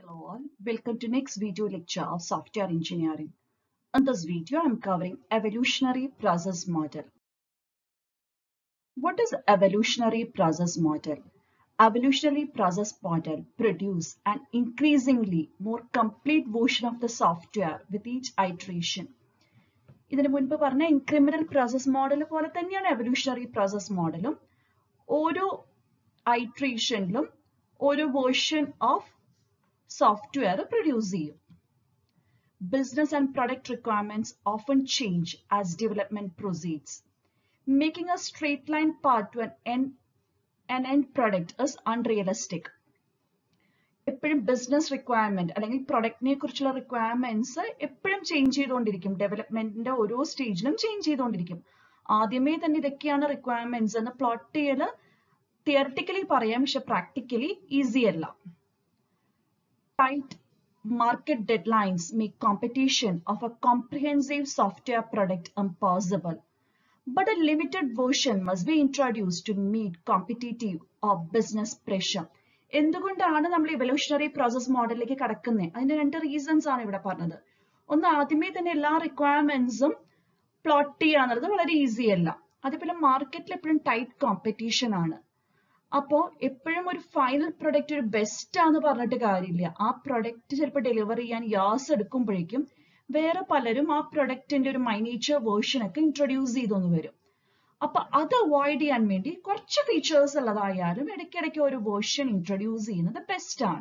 Hello all, welcome to next video lecture of software engineering. In this video, I'm covering evolutionary process model. What is evolutionary process model? Evolutionary process model produce an increasingly more complete version of the software with each iteration. ഇതിനു മുൻപ് പറഞ്ഞ ഇൻക്രിമിനൽ process model പോലെ തന്നെയാണ് evolutionary process മോഡലും ഓരോ ഐട്രേഷനിലും ഓരോ version of software produce ചെയ്യും business and product requirements often change as development proceeds making a straight line path to an an end product is unrealistic. എപ്പോഴും ബിസിനസ് റിക്വയർമെന്റ് അല്ലെങ്കിൽ പ്രൊഡക്റ്റിനെ കുറിച്ചുള്ള റിക്വയർമെന്റ്സ് എപ്പോഴും ചേഞ്ച് ചെയ്തുകൊണ്ടിരിക്കും ഡെവലപ്മെന്റിന്റെ ഓരോ സ്റ്റേജിലും ചേഞ്ച് ചെയ്തുകൊണ്ടിരിക്കും ആദ്യമേ തന്നെ ഇതൊക്കെയാണ് റിക്വയർമെന്റ്സ് എന്ന് പ്ലോട്ട് ചെയ്യൽ തിയറട്ടിക്കലി പറയാം പക്ഷെ പ്രാക്ടിക്കലി ഈസി അല്ല tight market deadlines make completion of a comprehensive software product impossible but a limited version must be introduced to meet competitive or business pressure. എന്തുകൊണ്ടാണ് നമ്മൾ ഇവല്യൂഷണറി പ്രോസസ് മോഡലിലേക്ക് കടക്കുന്നത് അതിന്റെ രണ്ട് റീസൺസ് ആണ് ഇവിടെ പറഞ്ഞത് ഒന്ന് ആദ്യമേ തന്നെ എല്ലാ റിക്വയർമെന്റ്സും പ്ലോട്ട് ചെയ്യാന്നുള്ളത് വളരെ ഈസി അല്ല അതേപോലെ മാർക്കറ്റിൽ എപ്പോഴും ടൈറ്റ് കോമ്പറ്റീഷൻ ആണ് അപ്പോൾ എപ്പോഴും ഒരു ഫൈനൽ പ്രൊഡക്റ്റ് ഒരു ബെസ്റ്റ് ആന്ന് പറഞ്ഞിട്ട് കാര്യമില്ല ആ പ്രൊഡക്റ്റ് ചിലപ്പോൾ ഡെലിവർ ചെയ്യാൻ യാസ് എടുക്കുമ്പോഴേക്കും വേറെ പലരും ആ പ്രൊഡക്റ്റിന്റെ ഒരു മൈനേച്ചർ വേർഷൻ ഒക്കെ ഇൻട്രൊഡ്യൂസ് ചെയ്തൊന്ന് വരും അപ്പൊ അത് അവോയ്ഡ് ചെയ്യാൻ വേണ്ടി കുറച്ച് ഫീച്ചേഴ്സ് ഉള്ളതായാലും ഇടയ്ക്കിടയ്ക്ക് ഒരു വേർഷൻ ഇൻട്രൊഡ്യൂസ് ചെയ്യുന്നത് ബെസ്റ്റ് ആണ്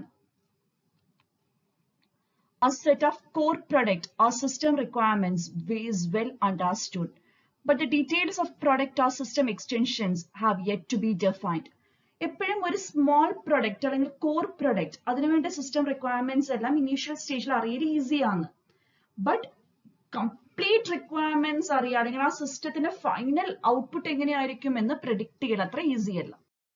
A set of core product or system requirements is well understood, but the details of product or system extensions have yet to be defined. എപ്പോഴും ഒരു സ്മോൾ പ്രൊഡക്റ്റ് അല്ലെങ്കിൽ കോർ പ്രൊഡക്റ്റ് അതിനുവേണ്ട system requirements എല്ലാം initial സ്റ്റേജിൽ അറിയാൻ ഈസിയാണ് but complete requirements അറിയാം അല്ലെങ്കിൽ ആ സിസ്റ്റത്തിന്റെ ഫൈനൽ ഔട്ട്പുട്ട് എങ്ങനെയായിരിക്കും എന്ന് പ്രിഡിക്ട് ചെയ്യൽ അത്ര ഈസി അല്ല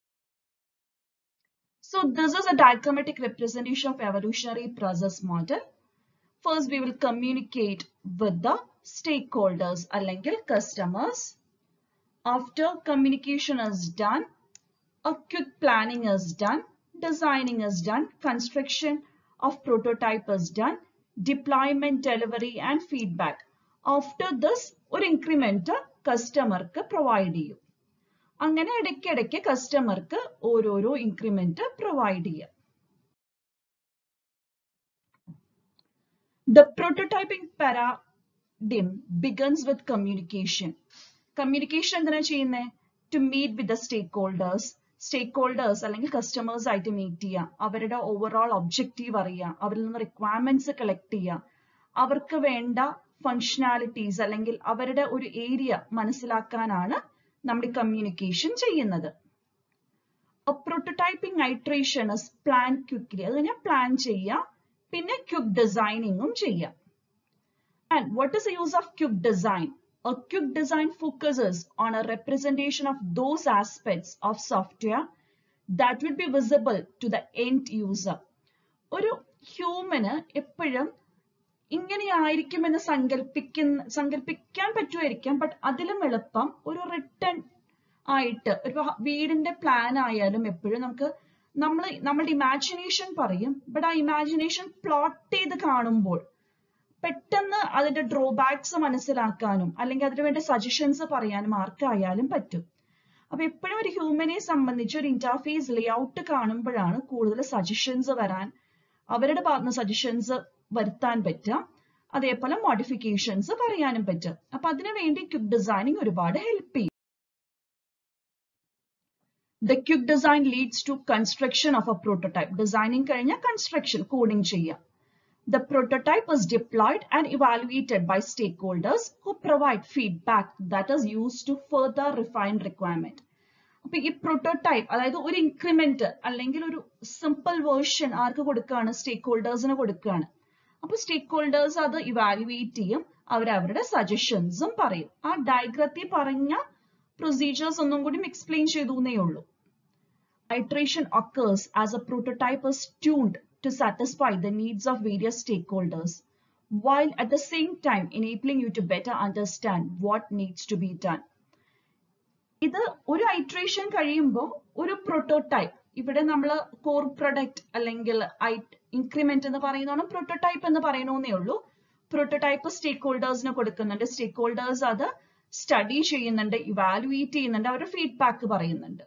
so this is a diagrammatic representation of evolutionary process model first we will communicate with the stakeholders അല്ലെങ്കിൽ customers after communication is done a quick planning is done, designing is done, construction of prototype is done, deployment, delivery and feedback. After this, ഒരു increment കസ്റ്റമർക്ക് provide ചെയ്യും അങ്ങനെ ഇടയ്ക്കിടയ്ക്ക് കസ്റ്റമർക്ക് ഓരോരോ increment provide ചെയ്യാം The prototyping paradigm begins with communication. Communication എന്തിനാ ചെയ്യുന്നത് to meet with the stakeholders stakeholders അല്ലെങ്കിൽ കസ്റ്റമേഴ്സ് ആയിട്ട് മീറ്റ് ചെയ്യുക അവരുടെ ഓവറോൾ ഒബ്ജക്റ്റീവ് അറിയുക അവരിൽ നിന്ന് റിക്വയർമെന്റ്സ് കളക്ട് ചെയ്യുക അവർക്ക് വേണ്ട ഫങ്ഷനാലിറ്റീസ് അല്ലെങ്കിൽ അവരുടെ ഒരു ഏരിയ മനസ്സിലാക്കാനാണ് നമ്മൾ കമ്മ്യൂണിക്കേഷൻ ചെയ്യുന്നത് prototyping iteration is plan quickly അത് കഴിഞ്ഞാൽ പ്ലാൻ ചെയ്യുക പിന്നെ ക്വിക്ക് ഡിസൈനിങ്ങും ചെയ്യാം and what is use of quick design A quick design focuses on a representation of those aspects of software that will be visible to the end user. ഒരു ഹ്യൂമന് എപ്പോഴും ഇങ്ങനെയായിരിക്കുമെന്ന് സങ്കല്പിക്കുന്ന സങ്കല്പിക്കാൻ പറ്റുമായിരിക്കാം ബട്ട് അതിലും എളുപ്പം ഒരു റിട്ടേൺ ആയിട്ട് ഒരു വീടിന്റെ പ്ലാൻ ആയാലും എപ്പോഴും നമുക്ക് നമ്മൾ നമ്മളുടെ ഇമാജിനേഷൻ പറയും ബട്ട് ആ ഇമാജിനേഷൻ പ്ലോട്ട് ചെയ്ത് കാണുമ്പോൾ പെട്ടെന്ന് അതിന്റെ ഡ്രോബാക്സ് മനസ്സിലാക്കാനും അല്ലെങ്കിൽ അതിനു വേണ്ട സജഷൻസ് പറയാനും ആർക്കായാലും പറ്റും അപ്പൊ എപ്പോഴും ഒരു ഹ്യൂമനെ സംബന്ധിച്ച് ഒരു ഇന്റർഫേസ് ലേഔട്ട് കാണുമ്പോഴാണ് കൂടുതൽ സജഷൻസ് വരാൻ അവരുടെ ഭാഗത്ത് സജഷൻസ് വരുത്താൻ പറ്റുക അതേപോലെ മോഡിഫിക്കേഷൻസ് പറയാനും പറ്റും അപ്പൊ അതിനു വേണ്ടി ക്വിക്ക് ഡിസൈനിങ് ഒരുപാട് ഹെൽപ്പ് ചെയ്യും the quick design leads to construction of a prototype designing കഴിഞ്ഞാൽ കൺസ്ട്രക്ഷൻ കോഡിംഗ് ചെയ്യാം The prototype is deployed and evaluated by stakeholders who provide feedback that is used to further refine requirement. അപ്പൊ ഈ prototype അതായത് ഒരു increment അല്ലെങ്കിൽ ഒരു simple version ആർക്ക് കൊടുക്കുകയാണ് സ്റ്റേക്ക് ഹോൾഡേഴ്സിന് കൊടുക്കുകയാണ് അപ്പൊ സ്റ്റേക്ക് ഹോൾഡേഴ്സ് അത് ഇവാലുവേറ്റ് ചെയ്യും അവർ അവരുടെ സജഷൻസും പറയും ആ ഡയഗ്രത്തിൽ പറഞ്ഞ പ്രൊസീജിയേഴ്സ് ഒന്നും കൂടി എക്സ്പ്ലെയിൻ ചെയ്തു എന്നേ ഉള്ളൂ iteration occurs as a prototype is tuned to satisfy the needs of various stakeholders, while at the same time enabling you to better understand what needs to be done. ഇത് ഒരു iteration കഴിയുമ്പോൾ ഒരു prototype ഇവിടെ നമ്മൾ core product അല്ലെങ്കിൽ increment എന്ന് പറയുന്നോണം prototype എന്ന് പറയണമെന്നേ ഉള്ളൂ പ്രോട്ടോടൈപ്പ് സ്റ്റേക്ക് ഹോൾഡേഴ്സിന് കൊടുക്കുന്നുണ്ട് സ്റ്റേക്ക് ഹോൾഡേഴ്സ് അത് സ്റ്റഡി ചെയ്യുന്നുണ്ട് ഇവാലുവേറ്റ് ചെയ്യുന്നുണ്ട് അവരുടെ ഫീഡ്ബാക്ക് പറയുന്നുണ്ട്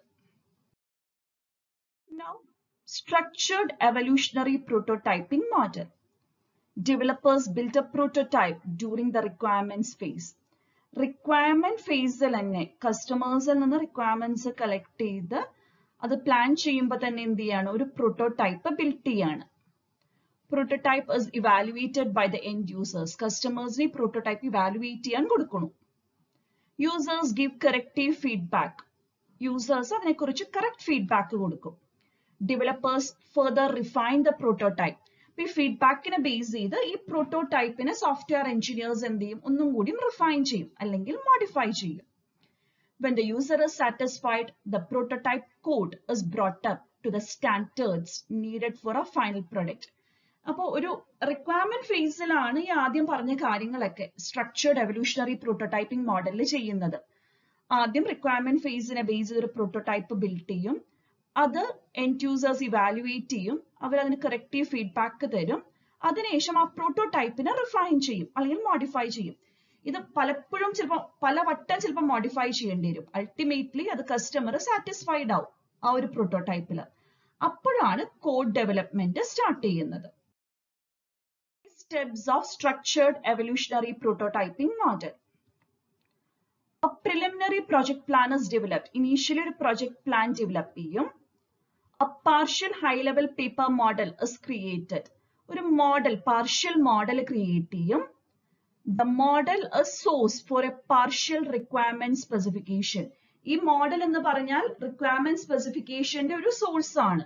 Now, structured evolutionary prototyping model. Developers built a prototype during the requirements phase. Requirement ഫേസിൽ തന്നെ കസ്റ്റമേഴ്സിൽ നിന്ന് റിക്വയർമെന്റ്സ് കളക്ട് ചെയ്ത് അത് പ്ലാൻ ചെയ്യുമ്പോൾ തന്നെ എന്ത് ചെയ്യാണ് ഒരു പ്രോട്ടോടൈപ്പ് ബിൽഡ് ചെയ്യാണ് prototype is evaluated by the end users കസ്റ്റമേഴ്സിനെ പ്രോട്ടോടൈപ്പ് ഇവാലുവേറ്റ് ചെയ്യാൻ കൊടുക്കണം users give corrective feedback users അതിനെക്കുറിച്ച് കറക്റ്റ് ഫീഡ്ബാക്ക് കൊടുക്കും developers further refine the prototype ഈ ഫീഡ്ബാക്കിനെ ബേസ് ചെയ്ത് ഈ പ്രോട്ടോടൈപ്പിനെ സോഫ്റ്റ്വെയർ എഞ്ചിനീയേഴ്സ് എന്ത് ചെയ്യും ഒന്നും കൂടി റിഫൈൻ ചെയ്യും അല്ലെങ്കിൽ മോഡിഫൈ ചെയ്യും When the user is satisfied, the prototype code is brought up to the standards needed for a final product. അപ്പോൾ ഒരു റിക്വയർമെന്റ് ഫേസിലാണ് ഈ ആദ്യം പറഞ്ഞ കാര്യങ്ങളൊക്കെ സ്ട്രക്ചേർഡ് എവല്യൂഷണറി പ്രോട്ടോടൈപ്പിംഗ് മോഡലിൽ ചെയ്യുന്നത് ആദ്യം റിക്വയർമെന്റ് ഫേസിനെ ബേസ് ചെയ്ത് ഒരു പ്രോട്ടോടൈപ്പ് ബിൽഡ് ചെയ്യും അത് എൻഡ് യൂസേഴ്സ് ഇവാലുവേറ്റ് ചെയ്യും അവർ അതിന് കറക്റ്റീവ് ഫീഡ്ബാക്ക് തരും അതിനുശേഷം ആ പ്രോട്ടോടൈപ്പിനെ റിഫൈൻ ചെയ്യും അല്ലെങ്കിൽ മോഡിഫൈ ചെയ്യും ഇത് പലപ്പോഴും ചിലപ്പോൾ പല വട്ടം ചിലപ്പോൾ മോഡിഫൈ ചെയ്യേണ്ടി വരും അൾട്ടിമേറ്റ്ലി അത് കസ്റ്റമർ സാറ്റിസ്ഫൈഡ് ആവും ആ ഒരു പ്രോട്ടോടൈപ്പിൽ അപ്പോഴാണ് കോഡ് ഡെവലപ്മെന്റ് സ്റ്റാർട്ട് ചെയ്യുന്നത് steps of structured evolutionary prototyping model A preliminary project plan is developed. Initially, ഒരു project plan develop ചെയ്യും. A partial high-level paper model is created. ഒരു model, partial model create ചെയ്യും. The model is source for a partial requirement specification. ഈ model എന്ന് പറഞ്ഞാൽ requirement സ്പെസിഫിക്കേഷന്റെ ഒരു source ആണ്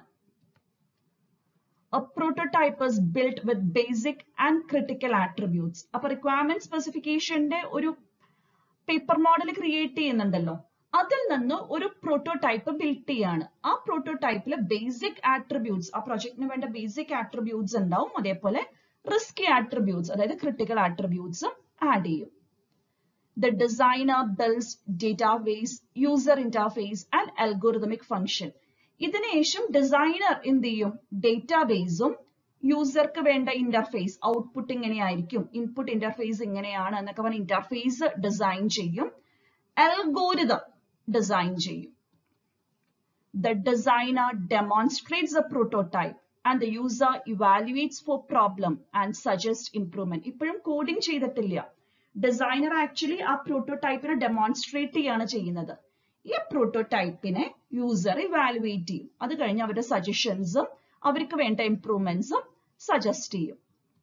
A prototype is built with basic and critical attributes. അപ്പൊ requirement സ്പെസിഫിക്കേഷന്റെ ഒരു പേപ്പർ മോഡൽ ക്രിയേറ്റ് ചെയ്യുന്നുണ്ടല്ലോ അതിൽ നിന്ന് ഒരു പ്രോട്ടോടൈപ്പ് ബിൽഡ് ചെയ്യാണ് ആ പ്രോട്ടോടൈപ്പിൽ ബേസിക് ആട്രിബ്യൂട്ട്സ് ആ പ്രൊജക്ടിന് വേണ്ട ബേസിക് ആട്രിബ്യൂട്ട്സ് ഉണ്ടാവും അതേപോലെ റിസ്കി ആട്രിബ്യൂട്ട്സ് അതായത് ക്രിട്ടിക്കൽ ആട്രിബ്യൂട്ട്സും ആഡ് ചെയ്യും the designer builds database user interface and algorithmic function ഇതിനുശേഷം ഡിസൈനർ എന്ത് ചെയ്യും ഡേറ്റാബേസും യൂസർക്ക് വേണ്ട ഇന്റർഫേസ് ഔട്ട്പുട്ട് ഇങ്ങനെയായിരിക്കും ഇൻപുട്ട് ഇന്റർഫേസ് ഇങ്ങനെയാണ് എന്നൊക്കെ പറഞ്ഞ ഇന്റർഫേസ് ഡിസൈൻ ചെയ്യും അൽഗോരിതം ഡിസൈൻ ചെയ്യും the designer demonstrates a prototype and the user evaluates for problem and suggest improvement ഇപ്പോഴും കോഡിംഗ് ചെയ്തിട്ടില്ല ഡിസൈനർ ആക്ച്വലി ആ പ്രോട്ടോടൈപ്പിനെ ഡെമോൺസ്ട്രേറ്റ് ചെയ്യാണ് ചെയ്യുന്നത് ഈ പ്രോട്ടോടൈപ്പിനെ യൂസർ ഇവാലുവേറ്റ് ചെയ്യും അത് കഴിഞ്ഞ് അവരുടെ സജഷൻസും അവർക്ക് വേണ്ട ഇംപ്രൂവ്മെന്റ്സും സജസ്റ്റ് ചെയ്യും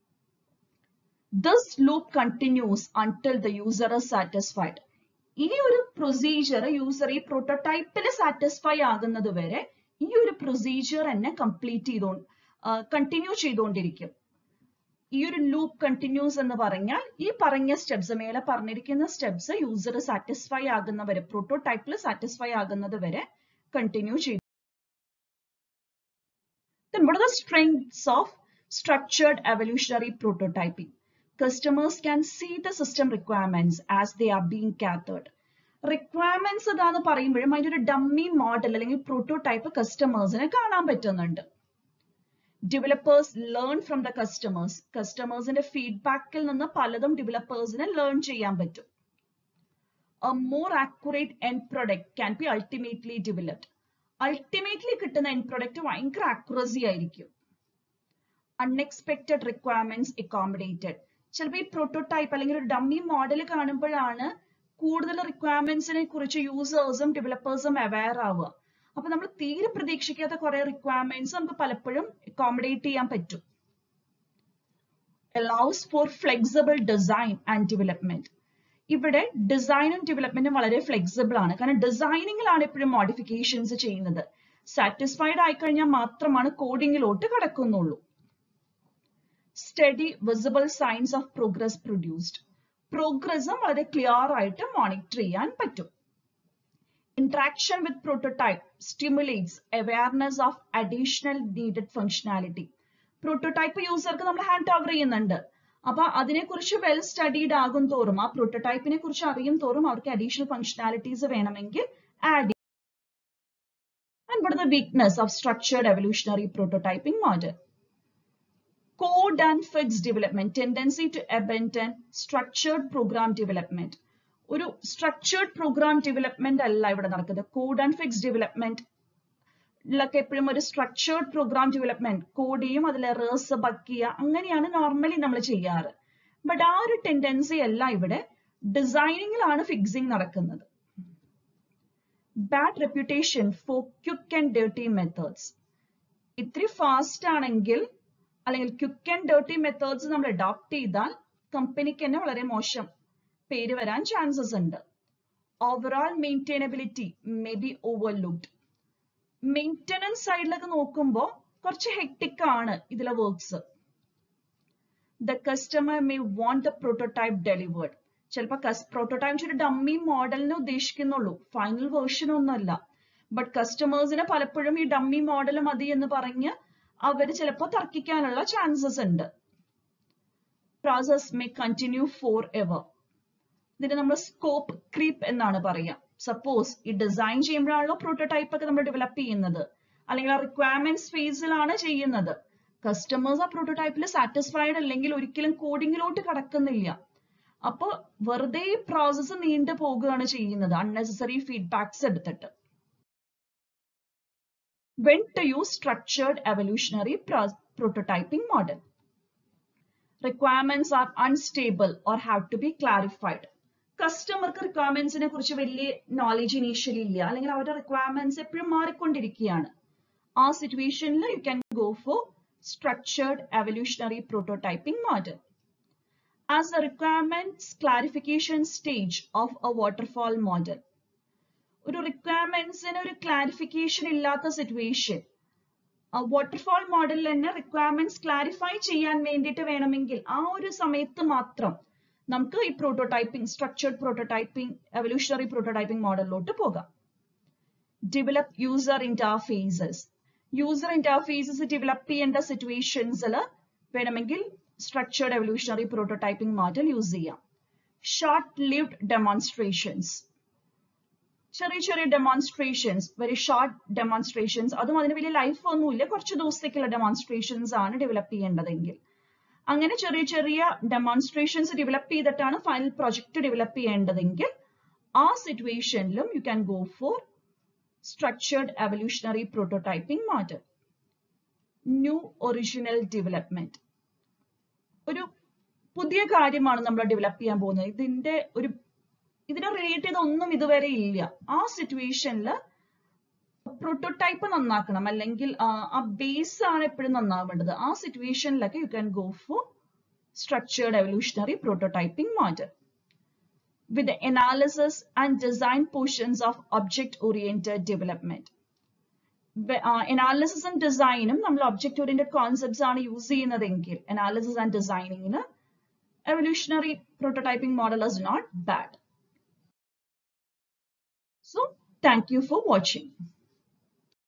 this loop continues until the user is satisfied ഈ ഒരു പ്രൊസീജിയർ യൂസർ ഈ പ്രോട്ടോടൈപ്പിൽ സാറ്റിസ്ഫൈ ആകുന്നത് വരെ ഈ ഒരു പ്രൊസീജിയർ തന്നെ കംപ്ലീറ്റ് ചെയ്തോ കണ്ടിന്യൂ ചെയ്തുകൊണ്ടിരിക്കും ഈ ഒരു ലൂപ്പ് കണ്ടിന്യൂസ് എന്ന് പറഞ്ഞാൽ ഈ പറഞ്ഞ സ്റ്റെപ്സ് മേലെ പറഞ്ഞിരിക്കുന്ന സ്റ്റെപ്സ് യൂസർ സാറ്റിസ്ഫൈ ആകുന്നവരെ പ്രോട്ടോടൈപ്പിൽ സാറ്റിസ്ഫൈ ആകുന്നത് വരെ കണ്ടിന്യൂ ചെയ്തു Then what are the strengths of structured evolutionary prototyping? Customers can see the system requirements as they are being gathered. Requirements ഇതാന്ന് പറയുമ്പോഴും അതിന്റെ ഒരു ഡമ്മി മോഡൽ അല്ലെങ്കിൽ പ്രോട്ടോടൈപ്പ് കസ്റ്റമേഴ്സിനെ കാണാൻ പറ്റുന്നുണ്ട് developers learn from the customers കസ്റ്റമേഴ്സിന്റെ ഫീഡ്ബാക്കിൽ നിന്ന് പലതും ഡെവലപ്പേഴ്സിന് ലേൺ ചെയ്യാൻ പറ്റും a more accurate end product can be ultimately developed ultimately കിട്ടുന്ന എൻഡ് പ്രൊഡക്റ്റ് ഭയങ്കര ആക്യുറസി ആയിരിക്കും അൺഎക്സ്പെക്ടഡ് റിക്വയർമെന്റ്സ് അക്കോമഡേറ്റഡ് ചിലപ്പോൾ ഈ പ്രോട്ടോടൈപ്പ് അല്ലെങ്കിൽ ഒരു ഡമ്മി മോഡൽ കാണുമ്പോഴാണ് കൂടുതൽ റിക്വയർമെന്റ്സിനെ കുറിച്ച് യൂസേഴ്സും ഡെവലപ്പേഴ്സും അവയർ ആവുക അപ്പൊ നമ്മൾ തീരെ പ്രതീക്ഷിക്കാത്ത കുറെ റിക്വയർമെന്റ്സ് നമുക്ക് പലപ്പോഴും അക്കോമഡേറ്റ് ചെയ്യാൻ പറ്റും allows for flexible design and development ഇവിടെ ഡിസൈനും ഡെവലപ്മെന്റും വളരെ ഫ്ലെക്സിബിൾ ആണ് കാരണം ഡിസൈനിങ്ങിലാണ് എപ്പോഴും മോഡിഫിക്കേഷൻസ് ചെയ്യുന്നത് സാറ്റിസ്ഫൈഡ് ആയിക്കഴിഞ്ഞാൽ മാത്രമാണ് കോഡിങ്ങിലോട്ട് കടക്കുന്നുള്ളൂ steady visible signs of progress produced പ്രോഗ്രസും വളരെ ക്ലിയർ ആയിട്ട് മോണിറ്റർ ചെയ്യാൻ പറ്റും interaction with prototype stimulates awareness of additional needed functionality prototype യൂസർക്ക് നമ്മൾ ഹാൻഡ് ഓവർ ചെയ്യുന്നുണ്ട് അപ്പൊ അതിനെക്കുറിച്ച് വെൽ സ്റ്റഡീഡ് ആകും തോറും ആ പ്രോട്ടോടൈപ്പിനെ കുറിച്ച് അറിയും തോറും അവർക്ക് അഡീഷണൽ ഫംഗ്ഷനാലിറ്റീസ് വേണമെങ്കിൽ add And what are the weakness of structured evolutionary prototyping model. Code and fixed development, tendency to abandon structured program development. ഒരു സ്ട്രക്ചേർഡ് പ്രോഗ്രാം ഡെവലപ്മെന്റ് അല്ല ഇവിടെ നടക്കുന്നത് കോഡ് ആൻഡ് ഫിക്സ് ഡെവലപ്മെന്റ് ിലൊക്കെ എപ്പോഴും ഒരു സ്ട്രക്ചേർഡ് പ്രോഗ്രാം ഡെവലപ്മെന്റ് കോഡ് ചെയ്യും അതിൽ errors buck ചെയ്യുക അങ്ങനെയാണ് നോർമലി നമ്മൾ ചെയ്യാറ് ബട്ട് ആ ഒരു ടെൻഡൻസി അല്ല ഇവിടെ ഡിസൈനിങ്ങിലാണ് ഫിക്സിങ് നടക്കുന്നത് bad reputation for quick and dirty methods ഇത്തിരി ഫാസ്റ്റ് ആണെങ്കിൽ അല്ലെങ്കിൽ ക്യുക്ക് ആൻഡ് ഡേർട്ടി മെത്തേഡ്സ് നമ്മൾ അഡോപ്റ്റ് ചെയ്താൽ കമ്പനിക്ക് തന്നെ വളരെ മോശം പേര് വരാൻ ചാൻസസ് ഉണ്ട് overall maintainability may be overlooked maintenance സൈഡിലൊക്കെ നോക്കുമ്പോൾ കുറച്ച് ഹെക്ടിക് ആണ് ഇതിലെ works the customer may want the prototype delivered ചിലപ്പോൾ പ്രോട്ടോടൈപ്പ് ഒരു ഡമ്മി മോഡലിനെ ഉദ്ദേശിക്കുന്നുള്ളൂ ഫൈനൽ വേർഷൻ ഒന്നുമല്ല ബട്ട് കസ്റ്റമേഴ്സിന് പലപ്പോഴും ഈ ഡമ്മി മോഡൽ മതി എന്ന് പറഞ്ഞ് അവർ ചിലപ്പോൾ തർക്കിക്കാനുള്ള ചാൻസസ് ഉണ്ട് process may continue for ever ഇതിന് നമ്മൾ സ്കോപ്പ് ക്രീപ്പ് എന്നാണ് പറയുക സപ്പോസ് ഈ ഡിസൈൻ ചെയ്യുമ്പോഴാണല്ലോ പ്രോട്ടോടൈപ്പ് ഒക്കെ നമ്മൾ ഡെവലപ്പ് ചെയ്യുന്നത് അല്ലെങ്കിൽ ആ റിക്വയർമെന്റ്സ് ഫേസിലാണ് ചെയ്യുന്നത് കസ്റ്റമേഴ്സ് ആ പ്രോട്ടോടൈപ്പിൽ സാറ്റിസ്ഫൈഡ് അല്ലെങ്കിൽ ഒരിക്കലും കോഡിങ്ങിലോട്ട് കടക്കുന്നില്ല അപ്പോൾ വെറുതെ പ്രോസസ്സ് നീണ്ടു പോകുകയാണ് ചെയ്യുന്നത് അൺനെസസറി ഫീഡ്ബാക്സ് എടുത്തിട്ട് when to use structured evolutionary prototyping model. Requirements are unstable or have to be clarified. കസ്റ്റമർക്ക് റിക്വയർമെന്റ്സിനെ കുറിച്ച് വലിയ നോളജ് ഇനീഷ്യലി ഇല്ല അല്ലെങ്കിൽ അവരുടെ റിക്വയർമെന്റ്സ് എപ്പോഴും മാറിക്കൊണ്ടിരിക്കുകയാണ് ആ സിറ്റുവേഷനിൽ you can go for structured evolutionary prototyping model as a requirements clarification stage of a waterfall model ഒരു റിക്വയർമെന്റ്സിന് ഒരു ക്ലാരിഫിക്കേഷൻ ഇല്ലാത്ത സിറ്റുവേഷൻ വാട്ടർഫാൾ മോഡലിൽ തന്നെ റിക്വയർമെന്റ്സ് ക്ലാരിഫൈ ചെയ്യാൻ വേണ്ടിയിട്ട് വേണമെങ്കിൽ ആ ഒരു സമയത്ത് മാത്രം നമുക്ക് ഈ prototyping structured prototyping evolutionary prototyping മോഡലിലോട്ട് പോകാം develop user interfaces user interfaces develop ചെയ്യേണ്ട സിറ്റുവേഷൻസിൽ വേണമെങ്കിൽ structured evolutionary prototyping model use ചെയ്യാം ഷോർട്ട് ലിവ്ഡ് ഡെമോൺസ്ട്രേഷൻസ് ചെറിയ ചെറിയ ഡെമോൺസ്ട്രേഷൻസ് വെരി ഷോർട്ട് ഡെമോൺസ്ട്രേഷൻസ് അതും അതിന് വലിയ ലൈഫ് ഒന്നുമില്ല കുറച്ച് ദിവസത്തേക്കുള്ള ഡെമോൺസ്ട്രേഷൻസ് ആണ് ഡെവലപ്പ് ചെയ്യേണ്ടതെങ്കിൽ അങ്ങനെ ചെറിയ ചെറിയ ഡെമോൺസ്ട്രേഷൻസ് ഡെവലപ്പ് ചെയ്തിട്ടാണ് ഫൈനൽ പ്രൊജക്ട് ഡെവലപ്പ് ചെയ്യേണ്ടതെങ്കിൽ ആ സിറ്റുവേഷനിലും you can go for structured evolutionary prototyping model new original development ഒരു പുതിയ കാര്യമാണ് നമ്മൾ ഡെവലപ്പ് ചെയ്യാൻ പോകുന്നത് ഇതിന്റെ ഒരു ഇതിനെ റിലേറ്റ് ചെയ്ത ഒന്നും ഇതുവരെ ഇല്ല ആ സിറ്റുവേഷനിൽ പ്രോട്ടോടൈപ്പ് നന്നാക്കണം അല്ലെങ്കിൽ ആ ബേസ് ആണ് എപ്പോഴും നന്നാവേണ്ടത് ആ സിറ്റുവേഷനിലൊക്കെ you can go for structured evolutionary prototyping model with analysis and design portions of object oriented development analysis and ഡിസൈനും നമ്മൾ ഒബ്ജക്ട് ഓറിയന്റഡ് കോൺസെപ്റ്റ്സ് ആണ് യൂസ് ചെയ്യുന്നതെങ്കിൽ അനാലിസിസ് ആൻഡ് ഡിസൈനിങ്ങിന് evolutionary prototyping model is not bad So, thank you for watching.